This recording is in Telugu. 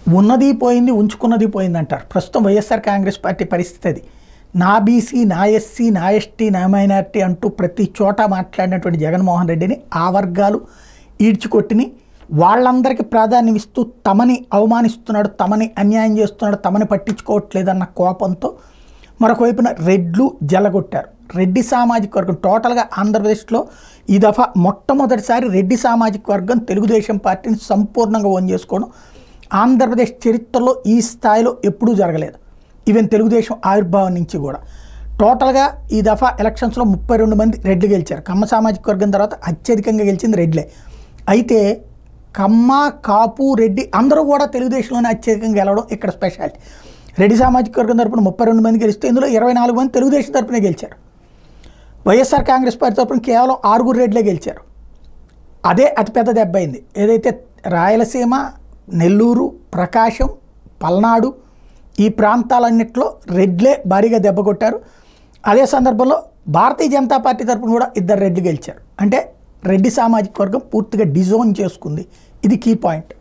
ఉన్నది పోయింది ఉంచుకున్నది పోయింది అంటారు ప్రస్తుతం వైఎస్ఆర్ కాంగ్రెస్ పార్టీ పరిస్థితి అది నా బీసీ నా ఎస్సీ నా ఎస్టీ నా మైనార్టీ అంటూ ప్రతి చోట మాట్లాడినటువంటి జగన్మోహన్ రెడ్డిని ఆ వర్గాలు ఈడ్చికొట్టిని వాళ్ళందరికీ ప్రాధాన్యం ఇస్తూ తమని అవమానిస్తున్నాడు తమని అన్యాయం చేస్తున్నాడు తమని పట్టించుకోవట్లేదన్న కోపంతో మరొక వైపున రెడ్లు జలగొట్టారు రెడ్డి సామాజిక వర్గం టోటల్గా ఆంధ్రప్రదేశ్లో ఈ దఫా మొట్టమొదటిసారి రెడ్డి సామాజిక వర్గం తెలుగుదేశం పార్టీని సంపూర్ణంగా ఓన్ చేసుకోవడం ఆంధ్రప్రదేశ్ చరిత్రలో ఈ స్థాయిలో ఎప్పుడూ జరగలేదు ఈవెన్ తెలుగుదేశం ఆవిర్భావం నుంచి కూడా టోటల్గా ఈ దఫా ఎలక్షన్స్లో ముప్పై రెండు మంది రెడ్లు గెలిచారు కమ్మ సామాజిక వర్గం తర్వాత అత్యధికంగా గెలిచింది రెడ్లే అయితే కమ్మ కాపు రెడ్డి అందరూ కూడా తెలుగుదేశంలోనే అత్యధికంగా గెలవడం ఇక్కడ స్పెషాలిటీ రెడ్డి సామాజిక వర్గం తరపున ముప్పై రెండు మంది గెలిస్తే ఇందులో ఇరవై నాలుగు మంది తెలుగుదేశం తరపునే గెలిచారు వైఎస్ఆర్ కాంగ్రెస్ పార్టీ తరపున కేవలం ఆరుగురు రెడ్లే గెలిచారు అదే అతిపెద్ద దెబ్బ అయింది ఏదైతే రాయలసీమ నెల్లూరు ప్రకాశం పల్నాడు ఈ ప్రాంతాలన్నింటిలో రెడ్లే భారీగా దెబ్బ కొట్టారు అదే సందర్భంలో భారతీయ జనతా పార్టీ తరపున కూడా ఇద్దరు రెడ్లు గెలిచారు అంటే రెడ్డి సామాజిక వర్గం పూర్తిగా డిజోన్ చేసుకుంది ఇది కీ పాయింట్